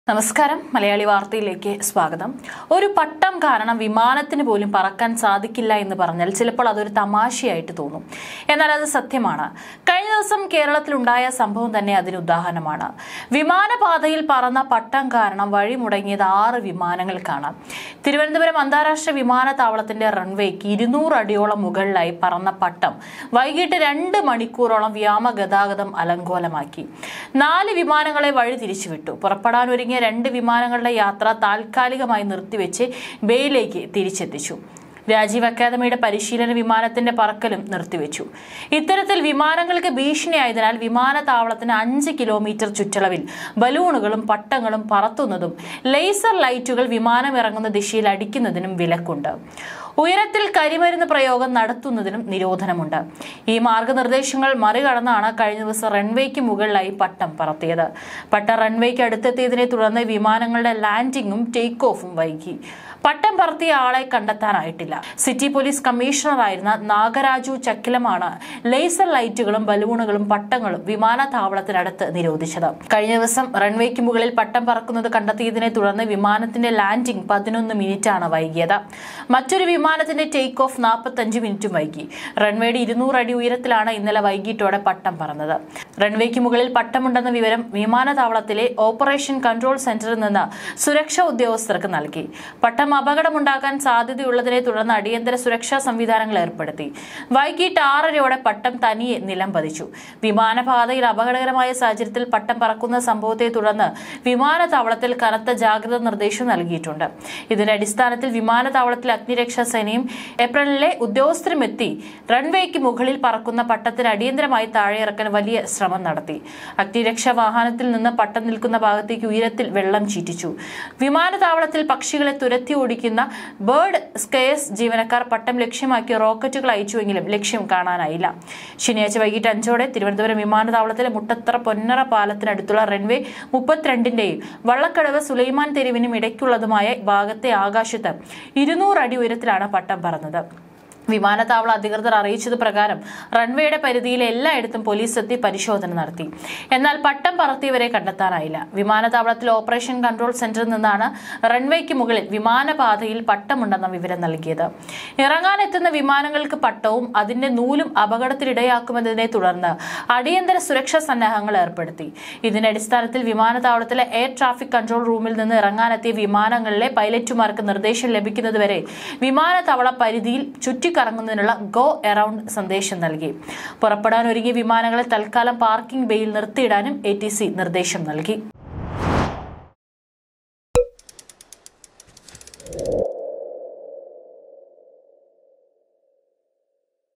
നമസ്കാരം മലയാളി വാർത്തയിലേക്ക് സ്വാഗതം ഒരു പട്ടം കാരണം വിമാനത്തിന് പോലും പറക്കാൻ സാധിക്കില്ല എന്ന് പറഞ്ഞാൽ ചിലപ്പോൾ അതൊരു തമാശയായിട്ട് തോന്നും എന്നാൽ അത് സത്യമാണ് കഴിഞ്ഞ ദിവസം കേരളത്തിലുണ്ടായ സംഭവം തന്നെ അതിന് ഉദാഹരണമാണ് വിമാനപാതയിൽ പറന്ന പട്ടം കാരണം വഴി മുടങ്ങിയത് ആറ് വിമാനങ്ങൾക്കാണ് തിരുവനന്തപുരം അന്താരാഷ്ട്ര വിമാനത്താവളത്തിന്റെ റൺവേക്ക് ഇരുന്നൂറ് അടിയോളം മുകളിലായി പറന്ന പട്ടം വൈകിട്ട് രണ്ട് മണിക്കൂറോളം വ്യോമഗതാഗതം അലങ്കോലമാക്കി നാല് വിമാനങ്ങളെ വഴി തിരിച്ചുവിട്ടു പുറപ്പെടാനൊരുങ്ങിയ രണ്ട് വിമാനങ്ങളുടെ യാത്ര താൽക്കാലികമായി നിർത്തിവെച്ച് ബേയിലേക്ക് തിരിച്ചെത്തിച്ചു രാജീവ് അക്കാദമിയുടെ പരിശീലന വിമാനത്തിന്റെ പറക്കലും നിർത്തിവെച്ചു ഇത്തരത്തിൽ വിമാനങ്ങൾക്ക് ഭീഷണിയായതിനാൽ വിമാനത്താവളത്തിന് അഞ്ച് കിലോമീറ്റർ ചുറ്റളവിൽ ബലൂണുകളും പട്ടങ്ങളും പറത്തുന്നതും ലേസർ ലൈറ്റുകൾ വിമാനം ഇറങ്ങുന്ന ദിശയിൽ അടിക്കുന്നതിനും വിലക്കുണ്ട് ഉയരത്തിൽ കരിമരുന്ന് പ്രയോഗം നടത്തുന്നതിനും നിരോധനമുണ്ട് ഈ മാർഗനിർദ്ദേശങ്ങൾ മറികടന്നാണ് കഴിഞ്ഞ ദിവസം റൺവേക്ക് മുകളിലായി പട്ടം പറത്തിയത് പട്ട റൺവേക്ക് അടുത്തെത്തിയതിനെ തുടർന്ന് വിമാനങ്ങളുടെ ലാൻഡിംഗും ടേക്ക് ഓഫും വൈകി പട്ടം പറത്തിയ ആളെ കണ്ടെത്താനായിട്ടില്ല സിറ്റി പോലീസ് കമ്മീഷണറായിരുന്ന നാഗരാജു ചക്കിലമാണ് ലേസർ ലൈറ്റുകളും ബലൂണുകളും പട്ടങ്ങളും വിമാനത്താവളത്തിനടുത്ത് നിരോധിച്ചത് കഴിഞ്ഞ ദിവസം റൺവേക്ക് മുകളിൽ പട്ടം പറക്കുന്നത് കണ്ടെത്തിയതിനെ തുടർന്ന് വിമാനത്തിന്റെ ലാൻഡിംഗ് പതിനൊന്ന് മിനിറ്റാണ് വൈകിയത് മറ്റൊരു വിമാനത്തിന്റെ ടേക്ക് ഓഫ് നാൽപ്പത്തഞ്ച് മിനിറ്റും വൈകി റൺവേയുടെ ഇരുന്നൂറ് അടി ഉയരത്തിലാണ് ഇന്നലെ വൈകിട്ടോടെ പട്ടം പറന്നത് റൺവേക്ക് മുകളിൽ പട്ടമുണ്ടെന്ന വിവരം വിമാനത്താവളത്തിലെ ഓപ്പറേഷൻ കൺട്രോൾ സെന്ററിൽ നിന്ന് സുരക്ഷാ ഉദ്യോഗസ്ഥർക്ക് നൽകി പട്ടം അപകടമുണ്ടാക്കാൻ സാധ്യതയുള്ളതിനെ തുടർന്ന് അടിയന്തര സുരക്ഷാ സംവിധാനങ്ങൾ ഏർപ്പെടുത്തി വൈകിട്ട് ആറരയോടെ പട്ടം തനിയെ നിലം പതിച്ചു വിമാനപാതയിൽ അപകടകരമായ സാഹചര്യത്തിൽ പട്ടം പറക്കുന്ന സംഭവത്തെ തുടർന്ന് വിമാനത്താവളത്തിൽ കനത്ത ജാഗ്രതാ നിർദ്ദേശം നൽകിയിട്ടുണ്ട് ഇതിന്റെ അടിസ്ഥാനത്തിൽ വിമാനത്താവളത്തിൽ അഗ്നിരക്ഷാ സേനയും ഏപ്രിലിലെ ഉദ്യോഗസ്ഥരും എത്തി റൺവേക്ക് മുകളിൽ പറക്കുന്ന പട്ടത്തിന് അടിയന്തരമായി താഴെയിറക്കാൻ വലിയ ശ്രമം നടത്തി അഗ്നിരക്ഷാ വാഹനത്തിൽ നിന്ന് പട്ടം നിൽക്കുന്ന ഭാഗത്തേക്ക് ഉയരത്തിൽ വെള്ളം ചീറ്റിച്ചു വിമാനത്താവളത്തിൽ പക്ഷികളെ തുരത്തി ഓടിക്കുന്ന ബേർഡ് സ്കെയർസ് ജീവനക്കാർ പട്ടം ലക്ഷ്യമാക്കി റോക്കറ്റുകൾ അയച്ചുവെങ്കിലും ലക്ഷ്യം കാണാനായില്ല ശനിയാഴ്ച വൈകിട്ട് അഞ്ചോടെ തിരുവനന്തപുരം വിമാനത്താവളത്തിലെ മുട്ടത്തറ പൊന്നറ പാലത്തിനടുത്തുള്ള റൺവേ മുപ്പത്തിരണ്ടിന്റെയും വള്ളക്കടവ് സുലൈമാൻ തെരുവിനും ഇടയ്ക്കുള്ളതുമായ ഭാഗത്തെ ആകാശത്ത് ഇരുന്നൂറ് അടി ഉയരത്തിലാണ് പട്ടം പറന്നത് വിമാനത്താവള അധികൃതർ അറിയിച്ചത് പ്രകാരം റൺവേയുടെ പരിധിയിലെ എല്ലായിടത്തും പോലീസ് എത്തി പരിശോധന നടത്തി എന്നാൽ പട്ടം പറത്തിയവരെ കണ്ടെത്താനായില്ല വിമാനത്താവളത്തിൽ ഓപ്പറേഷൻ കൺട്രോൾ സെന്ററിൽ നിന്നാണ് റൺവേക്ക് മുകളിൽ വിമാനപാതയിൽ പട്ടമുണ്ടെന്ന വിവരം നൽകിയത് ഇറങ്ങാനെത്തുന്ന വിമാനങ്ങൾക്ക് പട്ടവും അതിന്റെ നൂലും അപകടത്തിനിടയാക്കുമെന്നതിനെ തുടർന്ന് അടിയന്തര സുരക്ഷാ സന്നാഹങ്ങൾ ഏർപ്പെടുത്തി ഇതിന്റെ അടിസ്ഥാനത്തിൽ വിമാനത്താവളത്തിലെ എയർ ട്രാഫിക് കൺട്രോൾ റൂമിൽ നിന്ന് ഇറങ്ങാനെത്തിയ വിമാനങ്ങളിലെ പൈലറ്റുമാർക്ക് നിർദ്ദേശം ലഭിക്കുന്നതുവരെ വിമാനത്താവള പരിധിയിൽ ചുറ്റിക്കറങ്ങുന്നതിനുള്ള ഗോ എറൌണ്ട് സന്ദേശം നൽകി പുറപ്പെടാൻ ഒരുങ്ങിയ വിമാനങ്ങളെ തൽക്കാലം പാർക്കിംഗ് ബേയിൽ നിർത്തിയിടാനും എ നിർദ്ദേശം നൽകി